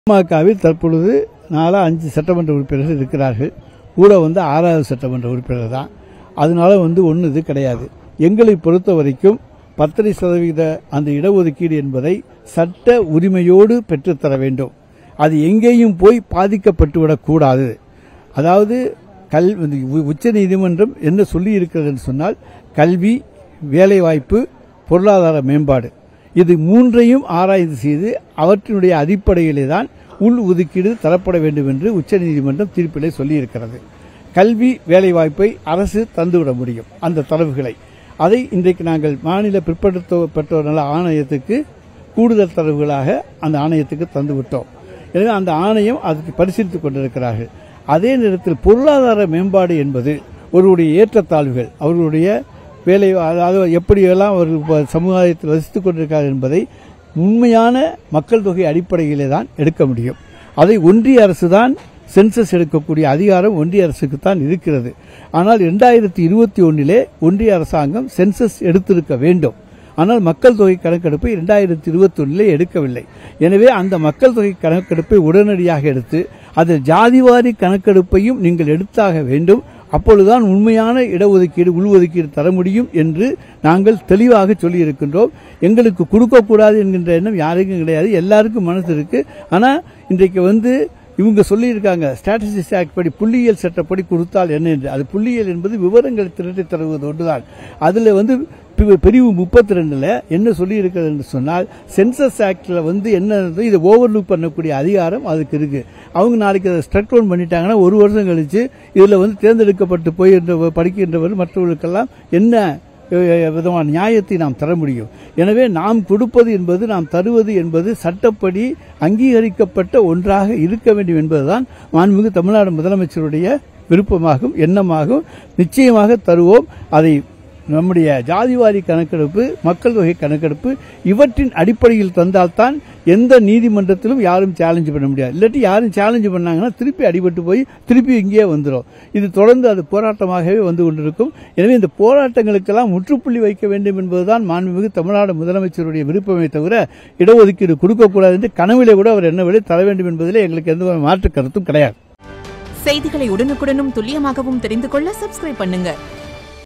பாமகவில் தற்பொழுது நாலா அஞ்சு சட்டமன்ற உறுப்பினர்கள் இருக்கிறார்கள் கூட வந்து ஆறாவது சட்டமன்ற உறுப்பினர் தான் அதனால வந்து ஒன்று இது கிடையாது எங்களை பொறுத்த வரைக்கும் பத்தரை சதவீத அந்த இடஒதுக்கீடு என்பதை சட்ட உரிமையோடு பெற்றுத்தர வேண்டும் அது எங்கேயும் போய் பாதிக்கப்பட்டுவிடக் கூடாது அதாவது கல் உச்ச நீதிமன்றம் என்ன சொல்லி இருக்கிறது என்று சொன்னால் கல்வி வேலைவாய்ப்பு பொருளாதார மேம்பாடு இது மூன்றையும் ஆராய்ந்து செய்து அவற்றினுடைய அடிப்படையிலே தான் உள் ஒதுக்கீடு தரப்பட வேண்டும் என்று உச்சநீதிமன்றம் தீர்ப்பிலே சொல்லியிருக்கிறது கல்வி வேலைவாய்ப்பை அரசு தந்துவிட முடியும் அந்த தரவுகளை அதை இன்றைக்கு நாங்கள் மாநில பிற்படுத்தப்பட்டோர் நல ஆணையத்துக்கு கூடுதல் தரவுகளாக அந்த ஆணையத்துக்கு தந்துவிட்டோம் எனவே அந்த ஆணையம் அதற்கு பரிசீலித்துக் கொண்டிருக்கிறார்கள் அதே நேரத்தில் பொருளாதார மேம்பாடு என்பது ஒருவருடைய ஏற்றத்தாழ்வுகள் அவர்களுடைய வேலை அதாவது எப்படியெல்லாம் அவர்கள் இப்ப சமுதாயத்தில் வசித்துக் கொண்டிருக்கிறார்கள் என்பதை உண்மையான மக்கள் தொகை அடிப்படையிலே தான் எடுக்க முடியும் அதை ஒன்றிய அரசு தான் சென்சஸ் எடுக்கக்கூடிய அதிகாரம் ஒன்றிய அரசுக்கு தான் இருக்கிறது ஆனால் இரண்டாயிரத்தி இருபத்தி ஒன்னிலே ஒன்றிய அரசாங்கம் சென்சஸ் எடுத்திருக்க வேண்டும் ஆனால் மக்கள் தொகை கணக்கெடுப்பை இரண்டாயிரத்தி இருபத்தி ஒன்னிலே எடுக்கவில்லை எனவே அந்த மக்கள் தொகை கணக்கெடுப்பை உடனடியாக எடுத்து அதில் ஜாதிவாரி கணக்கெடுப்பையும் நீங்கள் எடுத்தாக வேண்டும் அப்பொழுதுதான் உண்மையான இடஒதுக்கீடு உள்ஒதுக்கீடு தர முடியும் என்று நாங்கள் தெளிவாக சொல்லியிருக்கின்றோம் எங்களுக்கு கொடுக்கக்கூடாது என்கின்ற எண்ணம் யாருக்கும் கிடையாது எல்லாருக்கும் மனசு இருக்கு ஆனால் இன்றைக்கு வந்து இவங்க சொல்லியிருக்காங்க ஸ்டாட்டிஸ்டிக்ஸ் ஆக்ட் படி புள்ளியியல் சட்டப்படி கொடுத்தால் என்ன என்று அது புள்ளியியல் என்பது விவரங்கள் திரட்டி தருவது ஒன்றுதான் அதில் வந்து பி- பிரிவு முப்பத்தி ரெண்டுல என்ன சொல்லி இருக்கிறது என்று சொன்னால் சென்சஸ் ஆக்ட்ல வந்து என்ன இருந்ததோ இதை ஓவர்லுக் பண்ணக்கூடிய அதிகாரம் அதுக்கு இருக்கு அவங்க நாளைக்கு அதை ஸ்ட்ரக் டவுன் பண்ணிட்டாங்கன்னா ஒரு வருஷம் கழிச்சு இதுல வந்து தேர்ந்தெடுக்கப்பட்டு போயிருந்த படிக்கின்றவர் மற்றவர்களுக்கெல்லாம் என்ன அஹ், விதமான நியாயத்தை நாம் தர முடியும் எனவே நாம் கொடுப்பது என்பது நாம் தருவது என்பது சட்டப்படி அங்கீகரிக்கப்பட்ட ஒன்றாக இருக்க வேண்டும் என்பதுதான் மாண்புமிகு தமிழ்நாடு முதலமைச்சருடைய விருப்பமாகும் எண்ணமாகும் நிச்சயமாக தருவோம் அதை நம்முடைய ஜாதிவாரி கணக்கெடுப்பு மக்கள் தொகை கணக்கெடுப்பு இவற்றின் அடிப்படையில் தந்தால்தான் எந்த நீதிமன்றத்திலும் யாரும் சேலஞ்ச் பண்ண முடியாது இல்லாட்டி யாரும் சேலஞ்ச் பண்ணாங்கன்னா திருப்பி அடிபட்டு போய் திருப்பி இங்கேயே வந்துடும் இது தொடர்ந்து அது போராட்டமாகவே வந்து கொண்டிருக்கும் எனவே இந்த போராட்டங்களுக்கெல்லாம் முற்றுப்புள்ளி வைக்க வேண்டும் என்பதுதான் மாண்புமிகு தமிழ்நாடு முதலமைச்சருடைய விருப்பமே தவிர இடஒதுக்கீடு கொடுக்கக்கூடாது என்று கனவிலே கூட அவர் என்னவரை தர வேண்டும் என்பதிலே எங்களுக்கு எந்த மாற்று கருத்தும் கிடையாது செய்திகளை உடனுக்குடனும் துல்லியமாகவும் தெரிந்து கொள்ள சப்ஸ்கிரைப் பண்ணுங்க